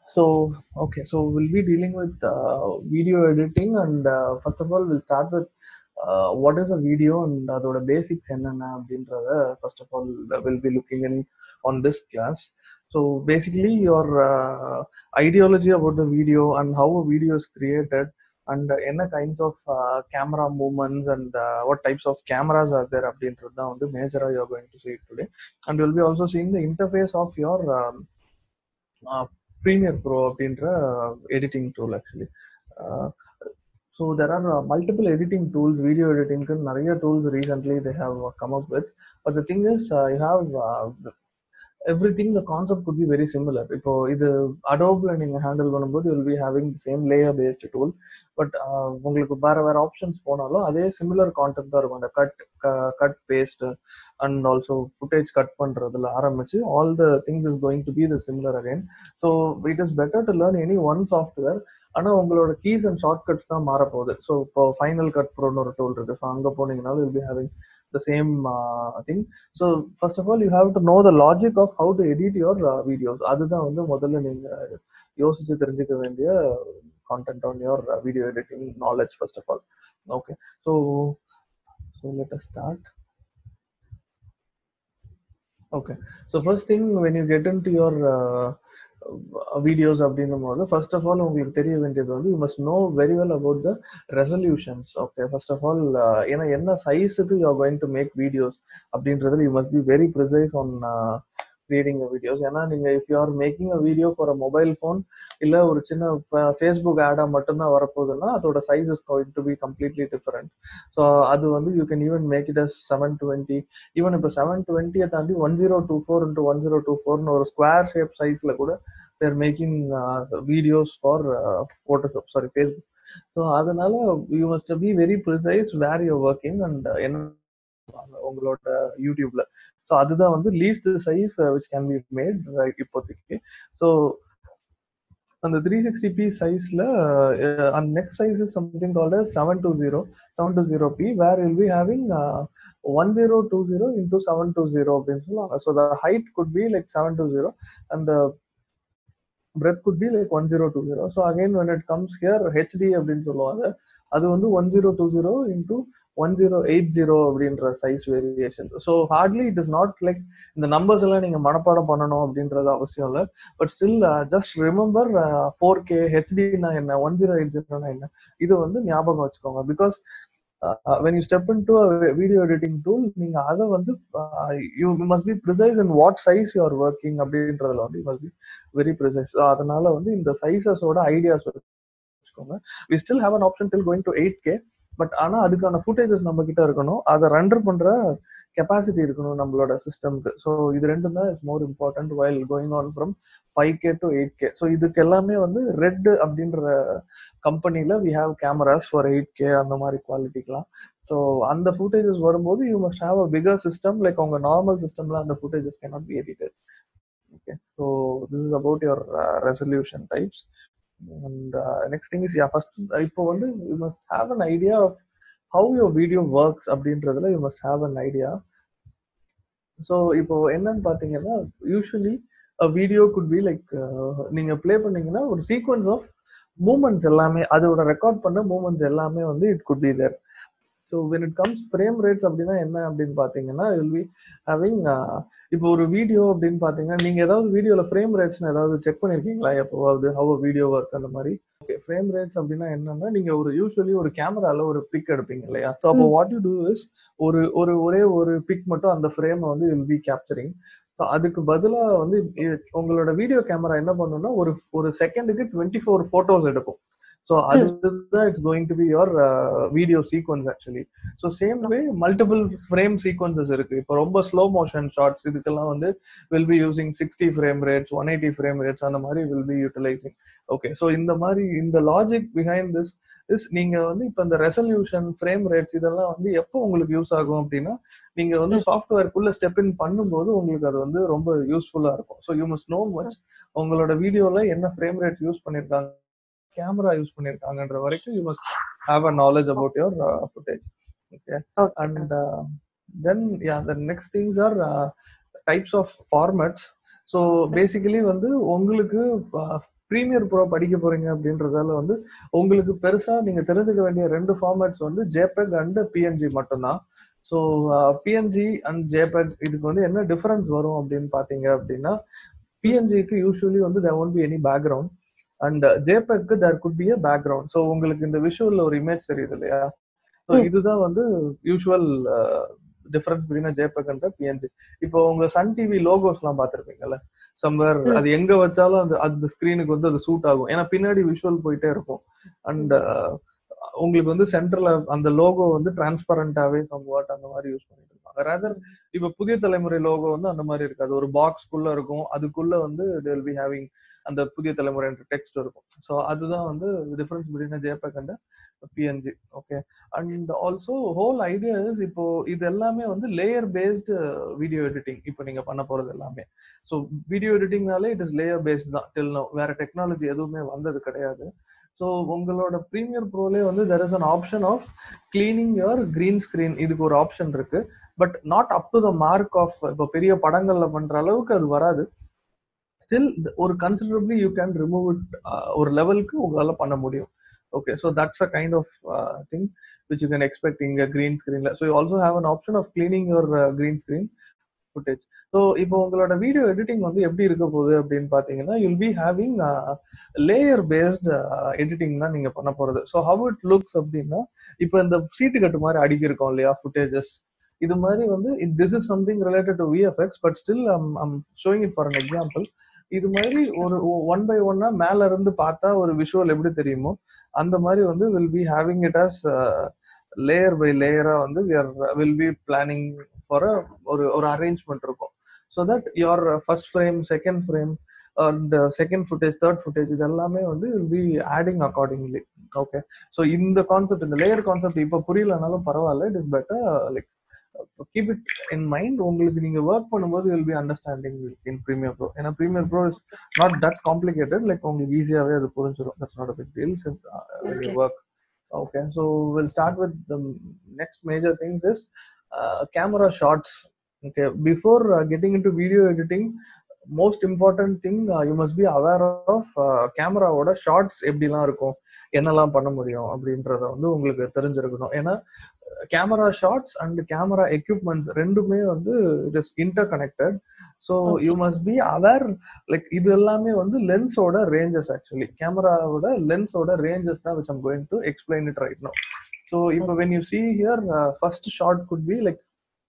So, okay, so we'll be dealing with uh, video editing, and uh, first of all, we'll start with uh, what is a video and அதோட basics என்னென்ன அப்படின்றத first of all will be looking in on this class so basically your ideology about the video and how a video is created and என்ன kinds of camera movements and what types of cameras are there அப்படின்றது தான் வந்து மேஜராக you're going to see today and will be also seeing the interface of your Premiere Pro அப்படின்ற editing tool actually so there are multiple editing tools video எடிட்டிங்க்கு நிறைய tools recently they have come up with but the thing is you have everything the concept could be very similar இப்போ இது அடோப்ல நீங்க handle பண்ணும்போது will be having same layer based tool but உங்களுக்கு வேற வேற ஆப்ஷன்ஸ் போனாலும் அதே சிமிலர் கான்டெப்ட் தான் இருக்கும் அந்த cut cut paste and also footage cut பண்றதுல ஆரம்பிச்சு all the things is going to be the similar again so it is better to learn any one software ஆனால் உங்களோட கீஸ் அண்ட் ஷார்ட் கட்ஸ் தான் மாறப்போகுது so இப்போ final cut ப்ரோன்னு ஒரு tool இருக்கு so அங்கே போனீங்கனாலும் will be having the same uh, thing so first of all you have to know the logic of how to edit your uh, videos அதுதான் வந்து முதல்ல நீங்க யோசிச்சு தெரிஞ்சுக்க வேண்டிய content on your uh, video editing knowledge first of all okay so so let us start okay so first thing when you get into your videos அப்படின்னும் போது first of all உங்களுக்கு தெரிய வேண்டியது வந்து you must know very well about the resolutions okay first of all ஏன்னா என்ன சைஸுக்கு you are going to make videos அப்படின்றதுல you must be very precise on creating videos ஏன்னா நீங்க if you are making a video for a mobile phone இல்ல ஒரு சின்ன Facebook ஆடா மட்டும்தான் வரப்போகுதுன்னா அதோட size is going to be completely different so அது வந்து you can even make it as seven twenty even இப்போ செவன் டுவெண்ட்டியை தாண்டி one zero two four into one zero two ஃபோர்னு ஒரு ஸ்கொயர் ஷேப் சைஸ்ல கூட they're making videos for Photoshop sorry Facebook so அதனால you must be very precise where you working and என்ன உங்களோட யூடியூப்ல ஸோ அதுதான் வந்து least size which can be made இப்போதைக்கு ஸோ அந்த த்ரீ சிக்ஸ்டி பி சைஸ்ல அந்த next size is something called seven two zero seven two zero p where will be having one zero two zero into seven two zero அப்படின்னு சொல்லுவாங்க so the height could be like seven two zero அந்த breadth could be like one zero two zero so again when it comes here HD அப்படின்னு சொல்லுவாங்க அது வந்து one zero two zero into one zero eight zero அப்படின்ற size variation so hardly it is not like இந்த numbers எல்லாம் நீங்க மனப்பாடம் பண்ணணும் அப்படின்றது அவசியம் இல்லை but still just remember four K ஹெச்டினா என்ன ஒன் ஜீரோ எயிட் ஜீரோனா என்ன இது வந்து ஞாபகம் வச்சுக்கோங்க because when you step in to video editing tool நீங்க அதை வந்து you must be precise in what size you are working அப்படின்றதுல வந்து you must be very precise அதனால வந்து இந்த சைசஸோட ஐடியாஸ் வச்சுக்கோங்க we still have an option till going to eight K but ஆனா அதுக்கான ஃபுட்டேஜஸ் நம்ம கிட்ட இருக்கணும் அதை ரெண்டர் பண்ற கெப்பாசிட்டி இருக்கணும் நம்மளோட சிஸ்டம்க்கு ஸோ இது ரெண்டும் தான் is more important while going on from five K to eight K so இதுக்கு எல்லாமே வந்து ரெட் அப்படின்ற கம்பெனில we have cameras for eight K அந்த மாதிரி குவாலிட்டிக்கெலாம் ஸோ அந்த ஃபுட்டேஜஸ் வரும்போது you must have a bigger system like உங்க நார்மல் சிஸ்டம்ல அந்த footages cannot be edited okay so this is about your resolution types and next thing is yeah first இப்போ வந்து you must have an idea of how your video works அப்படின்றதுல you must have an idea so இப்போ என்னன்னு பார்த்தீங்கன்னா usually video could be like நீங்க play பண்ணீங்கன்னா ஒரு sequence of moments எல்லாமே அதோட ரெக்கார்ட் பண்ண மூமெண்ட்ஸ் எல்லாமே வந்து it could be there so when it comes frame rates அப்படின்னா என்ன அப்படின்னு பார்த்தீங்கன்னா வில் பி ஹேவிங் இப்போ ஒரு வீடியோ அப்படின்னு பார்த்தீங்கன்னா நீங்கள் ஏதாவது வீடியோவில் ஃப்ரேம் ரேட்ஸ்னு ஏதாவது செக் பண்ணியிருக்கீங்களா எப்போவாவது ஹவ் வீடியோ ஒர்க் அந்த மாதிரி ஓகே ஃப்ரேம் ரேட்ஸ் அப்படின்னா என்னன்னா நீங்கள் ஒரு யூஸ்வலி ஒரு கேமரால ஒரு பிக் எடுப்பீங்க இல்லையா ஸோ அப்போ வாட் யூ டூ இஸ் ஒரு ஒரு ஒரே ஒரு பிக் மட்டும் அந்த ஃப்ரேமை வந்து வில் பி கேப்சரிங் ஸோ அதுக்கு பதிலாக வந்து உங்களோட வீடியோ கேமரா என்ன பண்ணுன்னா ஒரு ஒரு செகண்டுக்கு டுவெண்ட்டி ஃபோர் ஃபோட்டோஸ் எடுக்கும் ஸோ அதுதான் it's going to be your video sequence actually so same way multiple frame sequences இருக்கு இப்போ ரொம்ப ஸ்லோ மோஷன் ஷார்ட்ஸ் இதுக்கெல்லாம் வந்து will be using sixty frame rates one eighty frame rates அந்த மாதிரி will be utilising okay so இந்த மாதிரி இந்த லாஜிக் பிஹைண்ட் திஸ் இஸ் நீங்க வந்து இப்போ இந்த ரெசல்யூஷன் ஃப்ரேம் ரேட்ஸ் இதெல்லாம் வந்து எப்போ உங்களுக்கு யூஸ் ஆகும் அப்படின்னா நீங்க வந்து சாஃப்ட்வேர்க்குள்ள ஸ்டெப் இன் பண்ணும்போது உங்களுக்கு அது வந்து ரொம்ப யூஸ்ஃபுல்லா இருக்கும் so you must know much உங்களோட வீடியோல என்ன ஃப்ரேம் ரேட் யூஸ் பண்ணிருக்காங்க கேமரா யூஸ் பண்ணிருக்காங்கன்ற வரைக்கும் you must have a knowledge about your footage okay and then yeah the next things are types of formats so basically வந்து உங்களுக்கு Premiere Pro படிக்க போறீங்க அப்படின்றதால வந்து உங்களுக்கு பெருசா நீங்க தெரிஞ்சுக்க வேண்டிய ரெண்டு ஃபார்மேட்ஸ் வந்து ஜேபெக் அண்ட் பிஎன்ஜி மட்டும்தான் ஸோ பிஎன்ஜி அண்ட் ஜேபெக் இதுக்கு வந்து என்ன டிஃபரன்ஸ் வரும் அப்படின்னு பாத்தீங்க அப்படின்னா பிஎன்ஜிக்கு யூஸ்வலி வந்து there won't be any background and ஜேபெக்கு there could be a background so உங்களுக்கு இந்த விஷுவல்ல ஒரு இமேஜ் தெரியுது இல்லையா ஸோ ம். இதுதான் வந்து usual difference between JPEG and PNG இப்போ உங்க சன் டிவி லோகோஸ் எல்லாம் பாத்திருப்பீங்கல்ல சம்வேர் ம். அது எங்க வச்சாலும் அந்த அந்த ஸ்கிரீனுக்கு வந்து அது சூட் ஆகும் ஏன்னா பின்னாடி விஷுவல் போயிட்டே இருக்கும் அண்ட் உங்களுக்கு வந்து சென்டர்ல அந்த லோகோ வந்து டிரான்ஸ்பரண்டாவே சம்வாட் அந்த மாதிரி யூஸ் பண்ணிட்டு இருப்பாங்க ரேதர் இப்ப புதிய தலைமுறை லோகோ வந்து அந்த மாதிரி இருக்காது ஒரு பாக்ஸ்க்குள்ள இருக்கும் அதுக்குள்ள வந்து வில் பி ஹேவிங் அந்த புதிய தலைமுறை டெக்ஸ்ட் இருக்கும் ஸோ அதுதான் வந்து difference between JPEG and PNG okay and also whole idea is இப்போ இது எல்லாமே வந்து லேயர் பேஸ்டு வீடியோ எடிட்டிங் இப்போ நீங்க பண்ண போறது எல்லாமே ஸோ வீடியோ எடிட்டிங்னாலே இட் இஸ் லேயர் பேஸ்ட் தான் டில் நோ வேற டெக்னாலஜி எதுவுமே வந்தது கிடையாது ஸோ உங்களோட ப்ரீமியர் ப்ரோலே வந்து there is an option of cleaning your green screen இதுக்கு ஒரு ஆப்ஷன் இருக்கு but not up to the mark of இப்போ பெரிய படங்கள்ல பண்ற அளவுக்கு அது வராது ஸ்டில் ஒரு considerably you can remove it ஒரு லெவலுக்கு உங்களால பண்ண முடியும் okay so that's a kind of thing which you can expect இங்க கிரீன் ஸ்கிரீன்ல so you also have an option of cleaning your green screen footage so இப்போ உங்களோட வீடியோ எடிட்டிங் வந்து எப்படி இருக்க போகுது அப்படின்னு பார்த்தீங்கன்னா you'll be having layer based editing தான் நீங்க பண்ண போறது ஸோ ஹவ் இட் லுக்ஸ் அப்படின்னா இப்போ இந்த சீட்டு கட்டு மாதிரி அடிக்கிருக்கோம் இல்லையா ஃபுட்டேஜஸ் இது மாதிரி வந்து this is something related to VFX but still I'm showing it for an example இது மாதிரி ஒரு ஒன் பை ஒன்னா மேல இருந்து பார்த்தா ஒரு விஷுவல் எப்படி தெரியுமோ அந்த மாதிரி வந்து will be having it as layer by லேயரா வந்து வில் பி பிளானிங் ஃபார் ஒரு ஒரு அரேஞ்ச்மெண்ட் இருக்கும் so that your first frame second frame and second footage third footage இது எல்லாமே வந்து will be adding accordingly okay so இந்த கான்செப்ட் இந்த லேயர் கான்செப்ட் இப்போ புரியலனாலும் பரவாயில்ல it is better like keep it in mind உங்களுக்கு நீங்க ஒர்க் பண்ணும்போது will be understanding in Premiere Pro ஏன்னா Premiere Pro is not that complicated like உங்களுக்கு ஈஸியாவே அது புரிஞ்சிடும் that's not a big deal Okay. Work okay so will start with the next major things is camera shots okay before uh, getting into video editing most important thing uh, you must be aware of uh, கேமராவோட shots எப்படிலாம் இருக்கும் என்னெல்லாம் பண்ண முடியும் அப்படின்றத வந்து உங்களுக்கு தெரிஞ்சிருக்கணும் ஏன்னா camera shots and camera equipment ரெண்டுமே வந்து it is interconnected so Okay. You must be aware like இது எல்லாமே வந்து லென்ஸோட ரேஞ்சஸ் ஆக்சுவலி கேமராவோட லென்ஸோட ரேஞ்சஸ் தான் which I'm going to explain it right no so இப்போ when you see here first shot could be like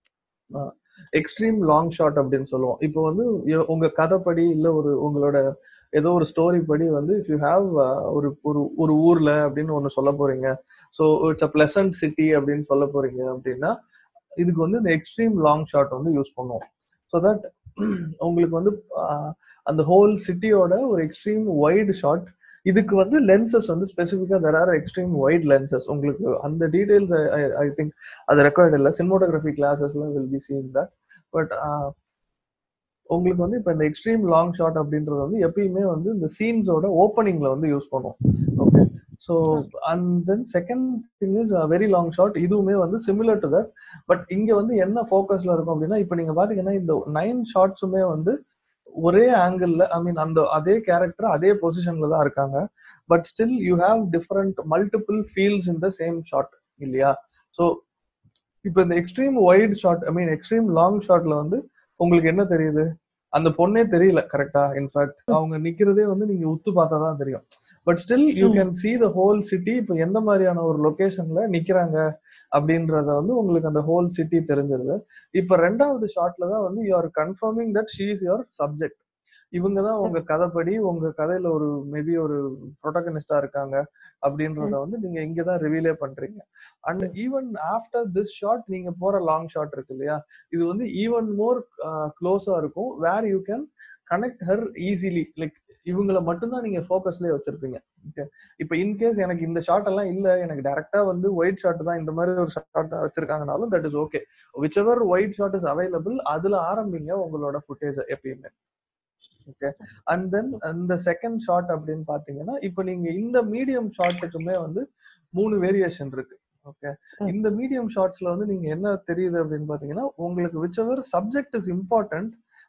extreme long shot அப்படின்னு சொல்லுவோம் இப்போ வந்து ய- உங்க கதைப்படி இல்ல ஒரு உங்களோட ஏதோ ஒரு ஸ்டோரி படி வந்து இஃப் யூ ஹாவ் ஒரு ஒரு ஒரு ஊர்ல அப்படின்னு ஒண்ணு சொல்ல போறீங்க so it's a pleasant city அப்படின்னு சொல்ல போறீங்க அப்படின்னா இதுக்கு வந்து இந்த எக்ஸ்ட்ரீம் லாங் ஷாட் வந்து யூஸ் பண்ணுவோம் ஸோ தட் உங்களுக்கு வந்து ஆஹ், அந்த ஹோல் சிட்டியோட ஒரு எக்ஸ்ட்ரீம் வைடு ஷாட் இதுக்கு வந்து லென்சஸ் வந்து ஸ்பெசிஃபிக்கா there are extreme wide lenses உங்களுக்கு அந்த டீடைல்ஸ் ஐ திங்க் அது ரெக்கார்ட் இல்லை சினிமோட்டோகிராஃபி கிளாஸஸ்ல will be seeing that but உங்களுக்கு வந்து இப்போ இந்த எக்ஸ்ட்ரீம் லாங் ஷாட் அப்படின்றது வந்து எப்பயுமே வந்து இந்த சீன்ஸோட ஓப்பனிங்ல வந்து யூஸ் பண்ணுவோம் okay so and then second thing is very long shot இதுவுமே வந்து சிமிலர் டு தட் பட் இங்க வந்து என்ன ஃபோக்கஸ்ல இருக்கும் அப்படின்னா இப்போ நீங்க பாத்தீங்கன்னா இந்த நைன் ஷார்ட்ஸுமே வந்து ஒரே ஆங்கிள் ஐ மீன் அந்த அதே கேரக்டர் அதே பொசிஷன்ல தான் இருக்காங்க but still you have different multiple feels in the same shot இல்லையா ஸோ இப்போ இந்த extreme wide shot I mean extreme long ஷாட்ல வந்து உங்களுக்கு என்ன தெரியுது அந்த பொண்ணே தெரியல கரெக்டா இன்ஃபேக்ட் அவங்க நிக்கிறதே வந்து நீங்க உத்து பார்த்தா தான் தெரியும் but still you hmm. Can see the whole city இப்போ எந்த மாதிரியான ஒரு லொகேஷன்ல நிக்கிறாங்க அப்படின்றத வந்து உங்களுக்கு அந்த ஹோல் சிட்டி தெரிஞ்சிருது இப்ப ரெண்டாவது ஷாட்ல தான் வந்து you are confirming that she is your subject இவங்க தான் உங்க கதைப்படி உங்க கதையில ஒரு மேபி ஒரு ப்ரொட்டகனிஸ்டா இருக்காங்க அப்படின்றத வந்து நீங்க இங்க தான் ரிவீலே பண்றீங்க and even after this shot நீங்க போற லாங் ஷாட் இருக்கு இல்லையா இது வந்து ஈவன் மோர் க்ளோஸா இருக்கும் where you can connect her easily like இவங்களை மட்டும்தான் நீங்க ஃபோக்கஸ்லயே வச்சிருப்பீங்க ஓகே இப்போ இன்கேஸ் எனக்கு இந்த ஷாட் எல்லாம் இல்ல எனக்கு டைரக்டா வந்து ஒயிட் ஷாட் தான் இந்த மாதிரி ஒரு ஷாட் வச்சிருக்காங்கனாலும் that is okay whichever wide shot is available அதுல ஆரம்பிங்க உங்களோட ஃபுட்டேஜ் எப்பயுமே ஓகே அண்ட் தென் இந்த செகண்ட் ஷாட் அப்படின்னு பாத்தீங்கன்னா இப்போ நீங்க இந்த மீடியம் ஷாட்டுக்குமே வந்து மூணு வேரியேஷன் இருக்கு ஓகே ம். இந்த மீடியம் ஷார்ட்ஸ்ல வந்து நீங்க என்ன தெரியுது அப்படின்னு பாத்தீங்கன்னா உங்களுக்கு whichever subject is important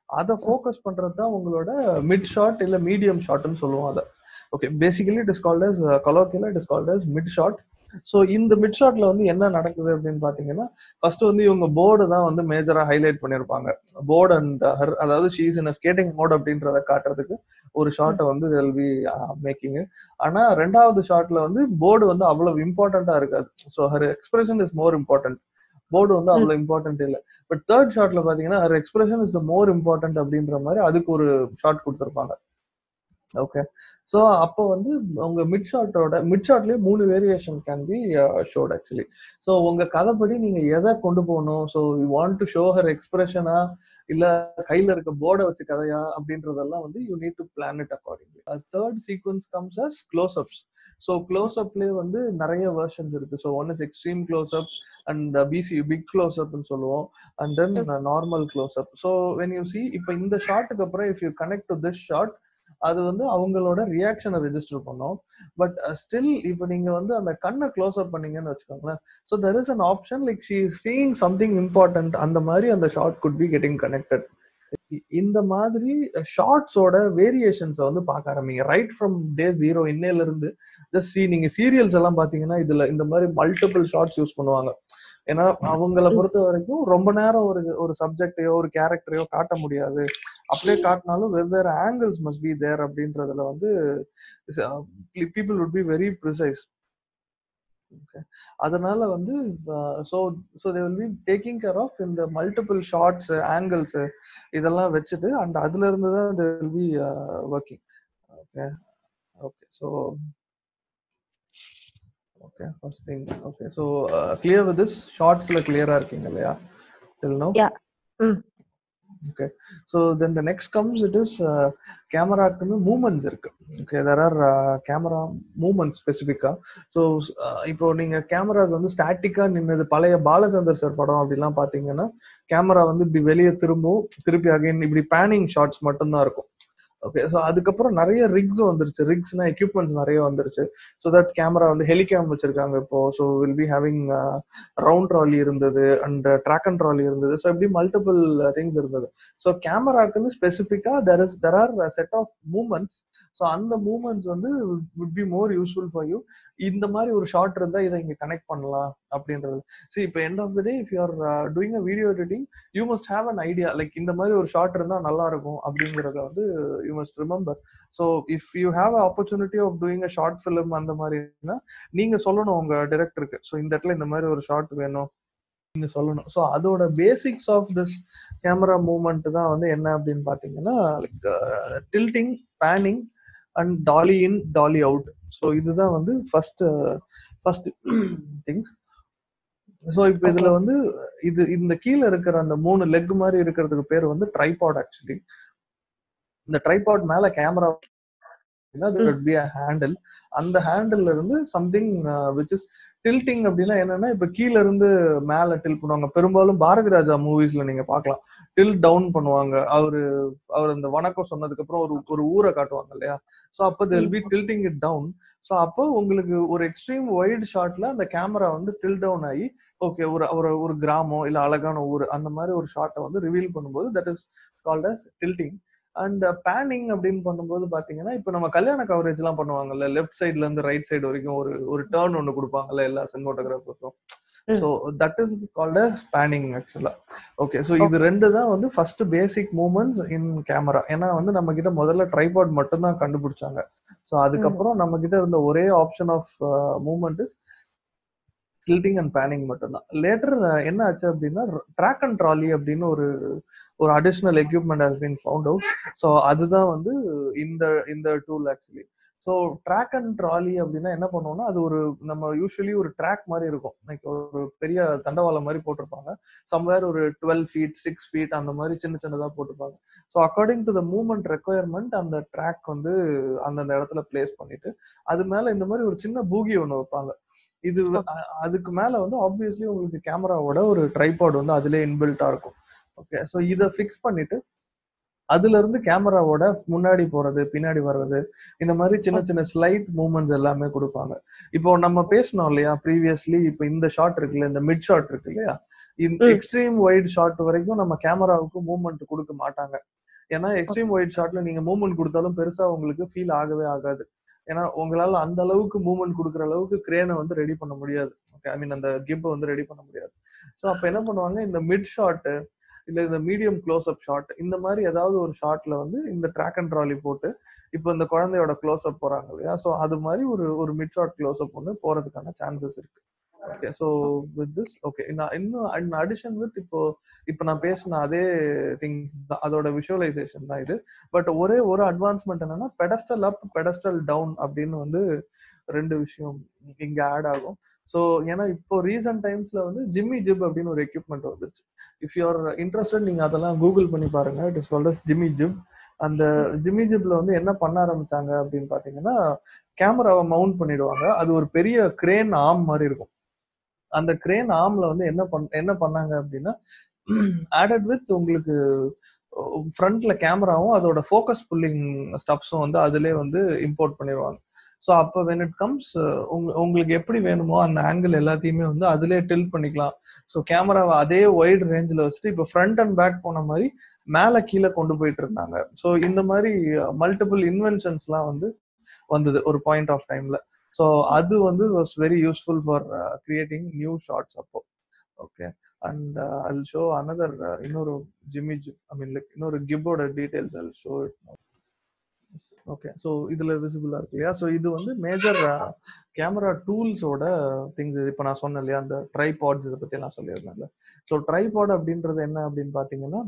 அதை ஃபோக்கஸ் பண்றது தான் உங்களோட மிட் ஷாட் இல்ல மீடியம் ஷாட்னு சொல்லுவோம் அதை okay basically it is called as colloquial it is called as mid shot so இந்த மிட் ஷாட்ல வந்து என்ன நடக்குது அப்படின்னு பாத்தீங்கன்னா ஃபர்ஸ்ட் வந்து இவங்க போர்டு தான் வந்து மேஜரா ஹைலைட் பண்ணிருப்பாங்க போர்டு அண்ட் ஹர் அதாவது ஷீஸ் இன் ஸ்கேட்டிங் மோட் அப்படின்றத காட்டுறதுக்கு ஒரு ஷாட்டை வந்து எல் பி மேக்கிங் ஆனா ரெண்டாவது ஷாட்ல வந்து போர்டு வந்து அவ்வளவு இம்பார்ட்டண்டா இருக்காது so her expression is more important board வந்து அவ்வளவு இம்பார்ட்டன்ட் இல்லை பட் தேர்ட் ஷாட்ல பாத்தீங்கன்னா her expression is the more important அப்படின்ற மாதிரி அதுக்கு ஒரு ஷாட் கொடுத்துருப்பாங்க ஓகே ஸோ அப்போ வந்து உங்க மிட் ஷாட்டோட மிட் ஷாட்லயே மூணு variation can be shot actually so உங்க கதைப்படி நீங்க எதை கொண்டு போகணும் so you want to show her எக்ஸ்பிரஷனா இல்ல கையில இருக்க போர்டை வச்சு கதையா அப்படின்றதெல்லாம் வந்து you need to plan it accordingly third sequence comes as close ups so close அப்லேயே வந்து நிறைய வெர்ஷன்ஸ் இருக்கு so one is extreme close up and B C big close அப்னு சொல்லுவோம் and then normal close up so when you C இப்போ இந்த ஷாட்டுக்கு அப்புறம் if you connect to this shot அது வந்து அவங்களோட ரியாக்ஷனை ரெஜிஸ்டர் பண்ணும் பட் ஸ்டில் இப்போ நீங்க வந்து அந்த கண்ணை க்ளோஸ் அப் பண்ணீங்கன்னு வச்சுக்கோங்களேன் so there is an option like she seeing something important அந்த மாதிரி அந்த shot could be getting connected இந்த மாதிரி ஷார்ட்ஸோட வேரியேஷன்ஸை வந்து பார்க்க ஆரம்பிங்க ரைட் ஃப்ரம் டே ஜீரோ இன்னையில இருந்து ஜஸ்ட் சி நீங்க சீரியல்ஸ் எல்லாம் பாத்தீங்கன்னா இதுல இந்த மாதிரி மல்டிபிள் ஷார்ட்ஸ் யூஸ் பண்ணுவாங்க ஏன்னா அவங்கள பொறுத்த வரைக்கும் ரொம்ப நேரம் ஒரு ஒரு சப்ஜெக்டையோ ஒரு கேரக்டரையோ காட்ட முடியாது அப்படியே காட்டினாலும் வெவ்வேறு ஆங்கிள்ஸ் மஸ்ட் பி தேர் அப்படின்றதுல வந்து people would be very precise அதனால வந்து so so they will be taking care of இந்த மல்டிபிள் ஷார்ட்ஸ் ஆங்கிள்ஸ் இதெல்லாம் வச்சுட்டு அண்ட் அதுல இருந்து தான் they will be working okay okay so okay first thing okay so clear with this ஷார்ட்ஸ்ல கிளியரா இருக்கீங்க இல்லையா till now Yeah. Mm. Okay so then the next comes it is கேமராக்குன்னு மூமெண்ட்ஸ் இருக்கு okay there are camera moment ஸ்பெசிஃபிக்கா so இப்போ நீங்க cameras வந்து ஸ்டாட்டிக்கா நின்னது பழைய பாலச்சந்தர் சார் படம் அப்படிலாம் பாத்தீங்கன்னா கேமரா வந்து இப்படி வெளியே திரும்பும் திருப்பி அகைன் இப்படி பேனிங் ஷாட்ஸ் மட்டும்தான் இருக்கும் ஓகே ஸோ அதுக்கப்புறம் நிறைய ரிக்ஸ் வந்துருச்சு ரிக்ஸ்னா எக்யூப்மெண்ட்ஸ் நிறைய வந்துருச்சு ஸோ தட் கேமரா வந்து ஹெலிகேம் வச்சிருக்காங்க இப்போ so will be having round trolley இருந்தது அண்ட் ட்ராக் அண்ட் ட்ராலி இருந்தது ஸோ இப்படி மல்டிபிள் திங்ஸ் இருந்தது ஸோ கேமராக்குன்னு ஸ்பெசிஃபிக்கா there is there are set of moments so அந்த மூமெண்ட்ஸ் வந்து would be more useful for you இந்த மாதிரி ஒரு ஷார்ட் இருந்தா இதை இங்க கனெக்ட் பண்ணலாம் அப்படின்றது சரி இப்போ end of the day if you are doing a video editing you must have an idea like இந்த மாதிரி ஒரு ஷார்ட் இருந்தா நல்லா இருக்கும் அப்படிங்கறத வந்து you must remember so if you have opportunity of doing a short film அந்த மாதிரினா நீங்க சொல்லணும் உங்க டிரெக்டருக்கு ஸோ இந்த இடத்துல இந்த மாதிரி ஒரு ஷார்ட் வேணும் நீங்க சொல்லணும் ஸோ அதோட basics of this camera movement தான் வந்து என்ன அப்படின்னு பாத்தீங்கன்னா like tilting panning and dolly in dolly out so இதுதான் வந்து ஃபர்ஸ்ட் ஃபர்ஸ்ட் திங்ஸ் ஸோ இப்போ இதுல வந்து இது இந்த கீழே இருக்கிற அந்த மூணு லெக் மாதிரி இருக்கிறதுக்கு பேர் வந்து ட்ரைபாட் ஆக்சுவலி இந்த ட்ரைபாட் மேல கேமரா பி ஹேண்டில் அந்த ஹேண்டில் இருந்து சம்திங் விச் இஸ் டில்ட்டிங் அப்படின்னா என்னன்னா இப்ப கீழ இருந்து மேல டில் பண்ணுவாங்க பெரும்பாலும் பாரதி ராஜா மூவிஸ்ல நீங்க பாக்கலாம் டில் டவுன் பண்ணுவாங்க அவரு அவர் அந்த வணக்கம் சொன்னதுக்கு அப்புறம் ஒரு ஒரு ஊரை காட்டுவாங்க இல்லையா சோ அப்ப தில் be tilting it down so அப்போ உங்களுக்கு ஒரு எக்ஸ்ட்ரீம் வைட் ஷாட்ல அந்த கேமரா வந்து டில் டவுன் ஆகி ஓகே ஒரு ஒரு ஒரு கிராமம் இல்ல அழகான ஊர் அந்த மாதிரி ஒரு ஷாட்டை வந்து ரிவீல் பண்ணும்போது that is called as tilting and panning அப்படின்னு பண்ணும்போது பாத்தீங்கன்னா இப்போ நம்ம கல்யாண கவரேஜ் எல்லாம் பண்ணுவாங்கல்ல லெஃப்ட் சைட்ல இருந்து ரைட் சைடு வரைக்கும் ஒரு ஒரு டேர்ன் ஒன்று கொடுப்பாங்கல்ல எல்லா சினிமோட்டோகிராஃபர்ஸும் so that is called as panning ஆக்சுவலா ஓகே ஸோ இது ரெண்டு தான் வந்து first basic moments in camera ஏன்னா வந்து நம்ம கிட்ட முதல்ல ட்ரைபாட் மட்டும் தான் கண்டுபிடிச்சாங்க ஸோ அதுக்கப்புறம் நம்ம கிட்ட இருந்த ஒரே option of moment is tilting and panning மட்டும்தான் லேட்டர் என்ன ஆச்சு அப்படின்னா ட்ராக் அண்ட் ட்ராலி அப்படின்னு ஒரு ஒரு additional equipment has been found out so அதுதான் வந்து இந்த இந்த tool actually so track and trolley அப்படின்னா என்ன பண்ணுவோம்னா அது ஒரு நம்ம யூஸ்வலி ஒரு ட்ராக் மாதிரி இருக்கும் லைக் ஒரு பெரிய தண்டவாளம் மாதிரி போட்டிருப்பாங்க சம்வேர் ஒரு டுவெல் ஃபீட் சிக்ஸ் ஃபீட் அந்த மாதிரி சின்ன சின்னதாக போட்டிருப்பாங்க so according to the movement requirement அந்த ட்ராக் வந்து அந்தந்த இடத்துல பிளேஸ் பண்ணிட்டு அது மேல இந்த மாதிரி ஒரு சின்ன பூகி ஒன்று வைப்பாங்க இது அதுக்கு மேல வந்து ஆப்வியஸ்லி உங்களுக்கு கேமராவோட ஒரு ட்ரைபாட் வந்து அதுலேயே இன்பில்ட்டா இருக்கும் ஓகே ஸோ இதை ஃபிக்ஸ் பண்ணிட்டு அதுல இருந்து கேமராவோட முன்னாடி போறது பின்னாடி வர்றது இந்த மாதிரி சின்ன சின்ன ஸ்லைட் மூவ்மெண்ட்ஸ் எல்லாமே கொடுப்பாங்க இப்போ நம்ம பேசணும் இல்லையா ப்ரீவியஸ்லி இப்போ இந்த ஷாட் இருக்குல்ல இந்த மிட் ஷாட் இருக்கு இல்லையா இந்த எக்ஸ்ட்ரீம் வைட் ஷாட் வரைக்கும் நம்ம கேமராவுக்கு மூவ்மெண்ட் கொடுக்க மாட்டாங்க ஏன்னா எக்ஸ்ட்ரீம் ஒயிட் ஷாட்ல நீங்க மூவ்மெண்ட் கொடுத்தாலும் பெருசா உங்களுக்கு ஃபீல் ஆகவே ஆகாது ஏன்னா உங்களால அந்த அளவுக்கு மூவ்மெண்ட் கொடுக்குற அளவுக்கு கிரேனை வந்து ரெடி பண்ண முடியாது ஓகே ஐ மீன் அந்த கிப் வந்து ரெடி பண்ண முடியாது ஸோ அப்ப என்ன பண்ணுவாங்க இந்த மிட் ஷாட் இல்ல இந்த மீடியம் க்ளோஸ் அப் ஷாட் இந்த மாதிரி ஏதாவது ஒரு ஷாட்ல வந்து இந்த ட்ராக் அண்ட் ட்ராலி போட்டு இப்போ இந்த குழந்தையோட க்ளோஸ் அப் போறாங்க இல்லையா ஸோ அது மாதிரி ஒரு ஒரு மிட் ஷாட் க்ளோஸ் அப் ஒன்று போறதுக்கான சான்சஸ் இருக்கு okay so with this okay நான் இன்னும் இன் அடிஷன் வித் இப்போ இப்போ நான் பேசின அதே திங்ஸ் தான் அதோட விஷுவலைசேஷன் தான் இது பட் ஒரே ஒரு அட்வான்ஸ்மெண்ட் என்னன்னா பெடஸ்டல் அப் பெடஸ்டல் டவுன் அப்படின்னு வந்து ரெண்டு விஷயம் இங்க ஆட் ஆகும் ஸோ ஏன்னா இப்போ ரீசன்ட் டைம்ஸ்ல வந்து ஜிம்மி ஜிப் அப்படின்னு ஒரு எக்யூப்மெண்ட் வந்துருச்சு இஃப் யூஆர் இன்ட்ரெஸ்டட் நீங்க அதெல்லாம் கூகுள் பண்ணி பாருங்க it is called jimmy jib அந்த ஜிம்மி ஜிப்ல வந்து என்ன பண்ண ஆரம்பிச்சாங்க அப்படின்னு பாத்தீங்கன்னா கேமராவை மவுண்ட் பண்ணிடுவாங்க அது ஒரு பெரிய கிரேன் ஆம் மாதிரி இருக்கும் அந்த கிரேன் ஆம்ல வந்து என்ன பண் என்ன பண்ணாங்க அப்படின்னா ஆடட் வித் உங்களுக்கு ஃப்ரண்ட்ல கேமராவும் அதோட ஃபோக்கஸ் புல்லிங் ஸ்டப்ஸும் வந்து அதுலேயே வந்து இம்போர்ட் பண்ணிடுவாங்க ஸோ அப்போ வென் இட் கம்ஸ் உங்களுக்கு எப்படி வேணுமோ அந்த ஆங்கிள் எல்லாத்தையுமே வந்து அதுலேயே டில் பண்ணிக்கலாம் ஸோ கேமராவை அதே ஒயிட் ரேஞ்சில் வச்சுட்டு இப்போ ஃப்ரண்ட் அண்ட் பேக் போன மாதிரி மேலே கீழே கொண்டு போயிட்டு இருந்தாங்க ஸோ இந்த மாதிரி மல்டிபிள் இன்வென்ஷன்ஸ்லாம் வந்து வந்தது ஒரு பாயிண்ட் ஆஃப் டைம்ல ஸோ அது வந்து was very useful for creating new shots அப்போ okay and I'll show another இன்னொரு jimmy jib I mean like இன்னொரு கிப்போட details I'll show it okay so இதுல விசிபிளா இருக்கு இல்லையா ஸோ இது வந்து மேஜர் கேமரா டூல்ஸோட திங்ஸ் இப்போ நான் சொன்னேன் இல்லையா அந்த ட்ரைபாட்ஸ் இதை பத்தி நான் சொல்லியிருந்தேன்ல ஸோ ட்ரைபாட் அப்படின்றது என்ன அப்படின்னு பாத்தீங்கன்னா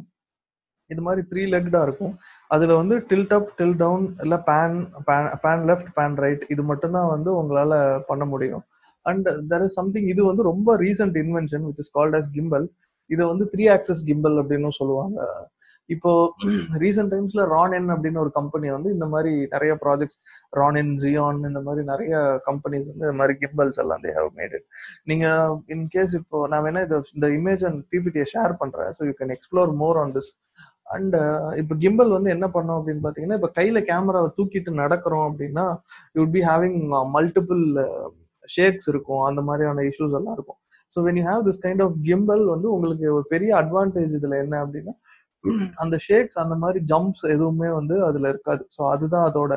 இது மாதிரி த்ரீ லெக்டா இருக்கும் அதுல வந்து டில்ட் அப் டில் டவுன் இல்ல pan pan left pan right இது மட்டும்தான் வந்து உங்களால பண்ண முடியும் அண்ட் தெர் இஸ் சம்திங் இது வந்து ரொம்ப recent invention which is called as gimbal இதை வந்து த்ரீ ஆக்சஸ் கிம்பல் அப்படின்னு சொல்லுவாங்க இப்போ ரீசெண்ட் டைம்ஸ்ல ரான் அப்படின்னு ஒரு கம்பெனி வந்து இந்த மாதிரி நிறைய ப்ராஜெக்ட்ஸ் ரான் ஜியான் இந்த மாதிரி நிறைய கம்பெனிஸ் வந்து இந்த மாதிரி கிம்பல்ஸ் எல்லாம் தே ஹவ் மேட் இட் நீங்க இன் கேஸ் இப்போ நான் வேணா இதை இந்த இமேஜ் அண்ட் பிபிடியை ஷேர் பண்றேன் so you can explore more on this and இப்போ கிம்பல் வந்து என்ன பண்ணோம் அப்படின்னு பாத்தீங்கன்னா இப்போ கையில கேமராவை தூக்கிட்டு நடக்கிறோம் அப்படின்னா you be having multiple shakes இருக்கும் அந்த மாதிரியான இஷ்யூஸ் எல்லாம் இருக்கும் so when you have this kind of gimbal வந்து உங்களுக்கு ஒரு பெரிய அட்வான்டேஜ் இதுல என்ன அப்படின்னா அந்த ஷேக்ஸ் அந்த மாதிரி ஜம்ப்ஸ் எதுவுமே வந்து அதுல இருக்காது ஸோ அதுதான் அதோட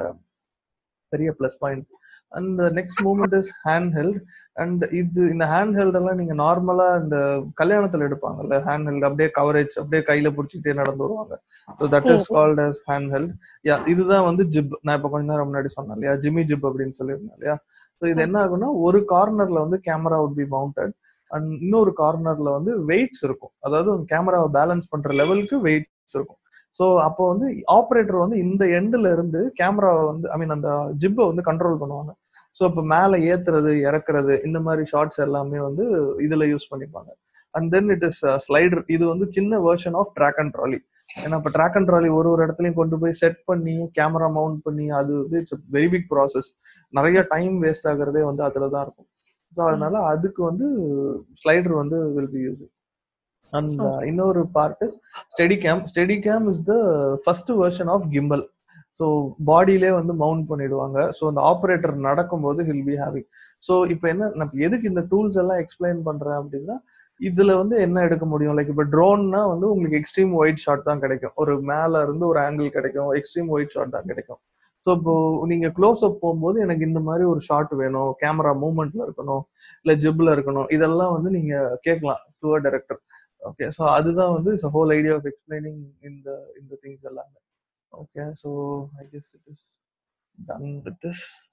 பெரிய plus point and next moment is hand held and இது இந்த ஹேண்ட் ஹெல்ட் எல்லாம் நீங்க நார்மலா இந்த கல்யாணத்துல எடுப்பாங்கல்ல ஹேண்ட் ஹெல்ட் அப்படியே கவரேஜ் அப்படியே கையில பிடிச்சிக்கிட்டே நடந்து வருவாங்க so that is called as hand held yeah இதுதான் வந்து ஜிப் நான் இப்போ கொஞ்ச நேரம் முன்னாடி சொன்னேன் இல்லையா ஜிம்மி ஜிப் அப்படின்னு சொல்லியிருந்தேன் இல்லையா ஸோ இது என்ன ஆகும்னா ஒரு கார்னர்ல வந்து camera would be mounted and இன்னொரு கார்னர்ல வந்து வெயிட்ஸ் இருக்கும் அதாவது கேமராவை பேலன்ஸ் பண்ற லெவலுக்கு வெயிட்ஸ் இருக்கும் ஸோ அப்போ வந்து ஆப்ரேட்டர் வந்து இந்த எண்ட்ல இருந்து கேமராவை வந்து ஐ மீன் அந்த ஜிப்பை வந்து கண்ட்ரோல் பண்ணுவாங்க ஸோ இப்போ மேலே ஏத்துறது இறக்குறது இந்த மாதிரி ஷார்ட்ஸ் எல்லாமே வந்து இதுல யூஸ் பண்ணிப்பாங்க and then it is slider இது வந்து சின்ன version of track and trolley ஏன்னா இப்போ ட்ராக் அண்ட் ட்ராலி ஒரு ஒரு இடத்துலையும் கொண்டு போய் செட் பண்ணி கேமரா மவுண்ட் பண்ணி அது வந்து இட்ஸ் வெரி பிக் ப்ராசஸ் நிறைய டைம் வேஸ்ட் ஆகுறதே வந்து அதுல தான் இருக்கும் ஸோ அதனால அதுக்கு வந்து ஸ்லைடர் வந்து வில் பி யூஸ் அண்ட் இன்னொரு part is steady cam steady cam is the first version of gimbal so பாடியிலே வந்து மவுண்ட் பண்ணிடுவாங்க ஸோ அந்த ஆப்ரேட்டர் நடக்கும்போது ஹில் பி ஹேவிங் ஸோ இப்போ என்ன நான் எதுக்கு இந்த டூல்ஸ் எல்லாம் எக்ஸ்பிளைன் பண்றேன் அப்படின்னா இதுல வந்து என்ன எடுக்க முடியும் லைக் இப்போ ட்ரோன்னா வந்து உங்களுக்கு எக்ஸ்ட்ரீம் ஒயிட் ஷாட் தான் கிடைக்கும் ஒரு மேல இருந்து ஒரு ஆங்கிள் கிடைக்கும் எக்ஸ்ட்ரீம் ஒயிட் ஷாட் தான் கிடைக்கும் ஸோ இப்போ நீங்க க்ளோஸ் அப் போகும்போது எனக்கு இந்த மாதிரி ஒரு ஷாட் வேணும் கேமரா மூவ்மெண்ட்ல இருக்கணும் இல்ல ஜிப்ல இருக்கணும் இதெல்லாம் வந்து நீங்க கேட்கலாம் to a director okay so அதுதான் வந்து ஹோல் ஐடியா ஆஃப் எக்ஸ்பிளைனிங் இந்த இந்த திங்ஸ் எல்லாமே okay so I guess it is done with this